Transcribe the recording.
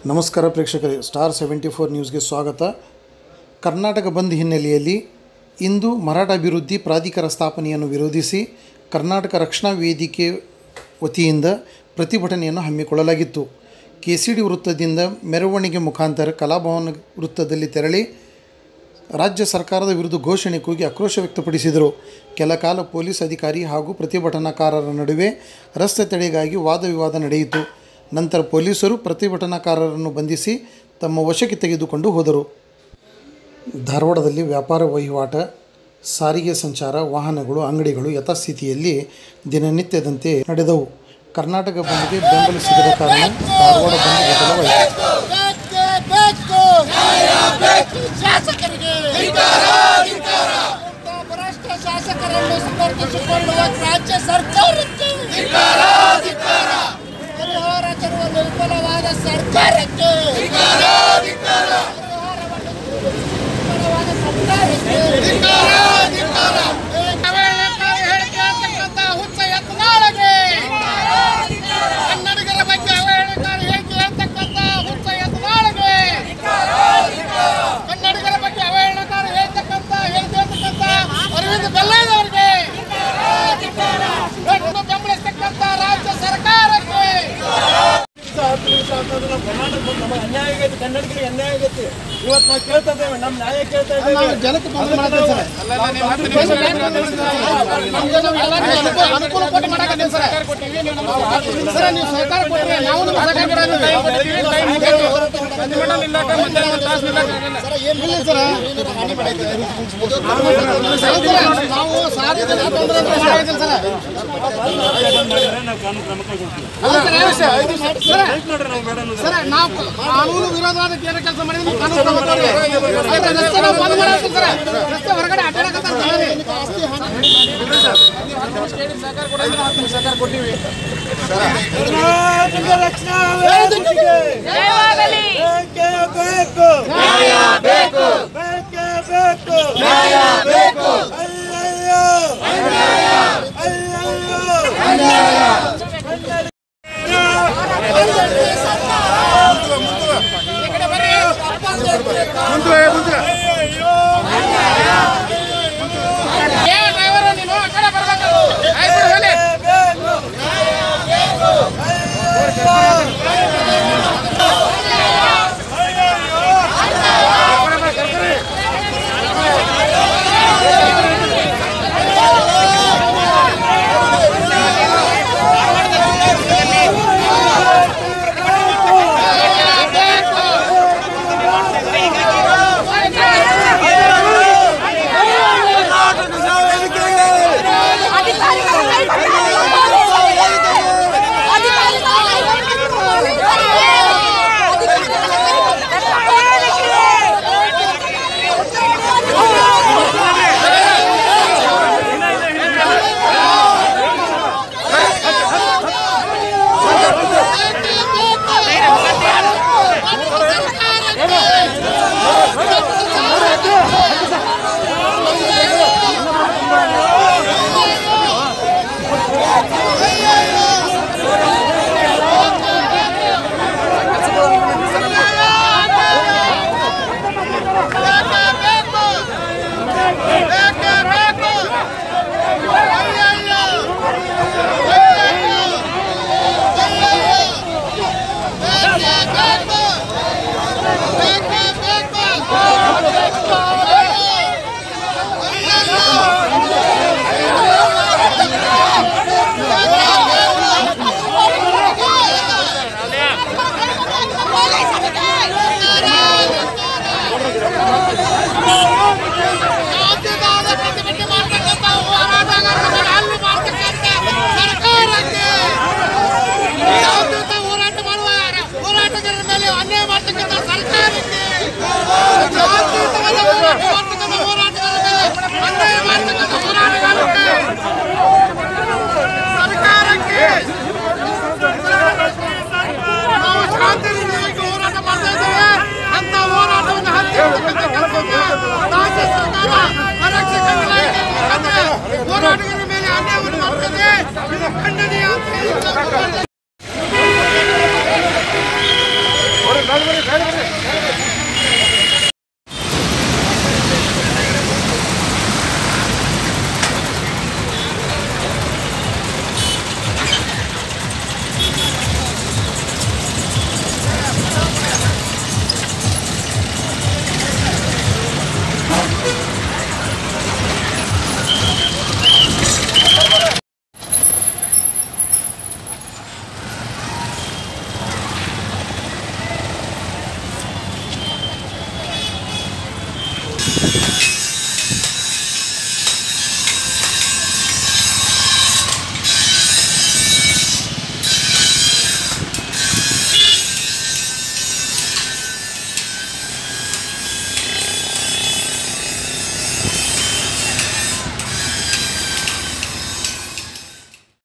ನಮಸ್ಕಾರ ಪ್ರೇಕ್ಷಕರೇ star seventy four ನ್ಯೂಸ್ಗೆ ಸ್ವಾಗತ ಕರ್ನಾಟಕ ಬಂದ್ ಹಿನ್ನೆಲೆಯಲ್ಲಿ ಇಂದು ಮರಾಠ ಅಭಿವೃದ್ಧಿ ಪ್ರಾಧಿಕಾರ ಸ್ಥಾಪನೆಯನ್ನು ವಿರೋಧಿಸಿ ಕರ್ನಾಟಕ ರಕ್ಷಣಾ ವೇದಿಕೆ ವತಿಯಿಂದ ಪ್ರತಿಭಟನೆಯನ್ನು ಹಮ್ಮಿಕೊಳ್ಳಲಾಗಿತ್ತು ಕೆ ಸಿ ಡಿ ವೃತ್ತದಿಂದ ಮೆರವಣಿಗೆ ಮುಖಾಂತರ ಕಲಾಭವನ ವೃತ್ತದಲ್ಲಿ ತೆರಳಿ ರಾಜ್ಯ ಸರ್ಕಾರದ ವಿರುದ್ಧ ಘೋಷಣೆ ಕೂಗಿ ಆಕ್ರೋಶ ವ್ಯಕ್ತಪಡಿಸಿದರು ಕೆಲ ಕಾಲ ಪೊಲೀಸ್ ಅಧಿಕಾರಿ ಹಾಗೂ ಪ್ರತಿಭಟನಾಕಾರರ ನಡುವೆ ರಸ್ತೆ ತಡೆಗಾಗಿ ವಾದ ವಿವಾದ ನಡೆಯಿತು ನಂತರ ಪೊಲೀಸರು ಪ್ರತಿಭಟನಾಕಾರರನ್ನು ಬಂಧಿಸಿ ತಮ್ಮ ವಶಕ್ಕೆ ತೆಗೆದುಕೊಂಡು ಹೋದರು ಧಾರವಾಡದಲ್ಲಿ ವ್ಯಾಪಾರ ವಹಿವಾಟ ಸಾರಿಗೆ ಸಂಚಾರ ವಾಹನಗಳು ಅಂಗಡಿಗಳು ಯಥಾಸ್ಥಿತಿಯಲ್ಲಿ ದಿನನಿತ್ಯದಂತೆ ನಡೆದವು ಕರ್ನಾಟಕ ಬಂದ್ಗೆ ಬೆಂಬಲ ಸಿಗದ ಕಾರಣ ಧಾರವಾಡ ಬಂದ್ ವಿಫಲವಾಯಿತು ಬೇಕು ಶಾಸಕರಿಗೆ ಭ್ರಷ್ಟ ಶಾಸಕರನ್ನು ಸಮರ್ಥಿಸಿಕೊಳ್ಳುವ ರಾಜ್ಯ ಸರ್ಕಾರಕ್ಕೆ ಪರಿಹಾರ ತರುವಲ್ಲಿ ವಿಫಲವಾದ ಸರ್ಕಾರಕ್ಕೆ ಪರಿಹಾರವನ್ನು ವಿಫಲವಾದ ಸರ್ಕಾರಕ್ಕೆ ಅವೇಳಕಾರಿ ಹೇಳಿಕೆ ಅಂತಕ್ಕಂಥ ಹುಚ್ಚ ಯತ್ನಾಳಗೆ ಕನ್ನಡಿಗರ ಬಗ್ಗೆ ಅವೇಳಕಾರಿ ಹೇಳಿಕೆ ಅಂತಕ್ಕಂಥ ಹುಚ್ಚ ಯತ್ನಾಳಗೆ ಕನ್ನಡಿಗರ ಬಗ್ಗೆ ಅವಹೇಳನಕಾರಿ ಹೇಳ್ತಕ್ಕಂಥ ಹೇಳಿಕೆ ಅಂತಕ್ಕಂಥ ಅರವಿಂದ ಬೆಲ್ಲಾದವರಿಗೆ ಹೆಣ್ಣು ಬೆಂಬಲಿಸ್ತಕ್ಕಂಥ ರಾಜ್ಯ ಸರ್ಕಾರಕ್ಕೆ ಅನ್ಯಾಯ ಆಗೈತಿ ಕನ್ನಡಿಗರಿಗೆ ಅನ್ಯಾಯ ಆಗೈತಿ ಇವತ್ತು ನಾವು ಕೇಳ್ತಾ ಇದ್ದೇವೆ ನಮ್ಮ ನ್ಯಾಯ ಕೇಳ್ತಾ ಇದ್ದೇವೆ ಜನಕ್ಕೆ ಅನುಕೂಲ ಕೊಟ್ಟು ಮಾಡಕತ್ತೀನಿ ಸರ್ ಸರ್ ನೀವು ಸರ್ಕಾರ ಕೊಟ್ಟರೆ ನಾವು ನಿಮ್ಮ ಸರ್ಕಾರ ಕೊಡೋದು ಸರ್ ಏನಿಲ್ಲ ಸರ್ ನಾವು ಸಾರಿಗೆ ತೊಂದರೆ ಮಾಡಿದ್ದಿಲ್ಲ ಸರ್ ಸರ್ ನಾವು ಕಾನೂನು ವಿರೋಧವಾದ ಏನು ಕೆಲಸ ಮಾಡಿದ್ವಿ ಕಾನೂನು ಕ್ರಮ ತಗೊಳ್ಳಿ. ಆದ್ರೆ ರಸ್ತೆ ನಾವು ಬಂದ್ ಮಾಡಾಕ್ತೀವಿ ಸರ್ ರಸ್ತೆ ಹೊರಗಡೆ ಅಡ್ಡಾಡಕತ್ತಾರ ಹೇಳಿ ಕರ್ನಾಟಕ ರಕ್ಷಣಾ ವೇದಿಕೆಗೆ ಬೇಕೇ ಬೇಕು ಬೇಕೇ ಬೇಕು ಅಯ್ಯಯ್ಯೋ ಅಯ್ಯಯ್ಯೋ ಏ ಡ್ರೈವರ್ ನೀನು ಆ ಕಡೆ ಬರ್ಬೇಕು ಆಯ್ತು ಬಿಡು, ಹೇಳಿ ರಾಜ್ಯದ ಪ್ರತಿಭಟನೆ ಮಾಡ್ತಕ್ಕಂಥ ಹೋರಾಟಗಾರರ ಹಲ್ಲು ಮಾಡ್ತಕ್ಕಂಥ ಸರ್ಕಾರಕ್ಕೆ ಶಾಂತಿಯುತ ಹೋರಾಟ ಮಾಡುವ ಹೋರಾಟಗಾರರ ಮೇಲೆ ಅನ್ಯಾಯ ಮಾಡ್ತಕ್ಕಂಥ ಸರ್ಕಾರ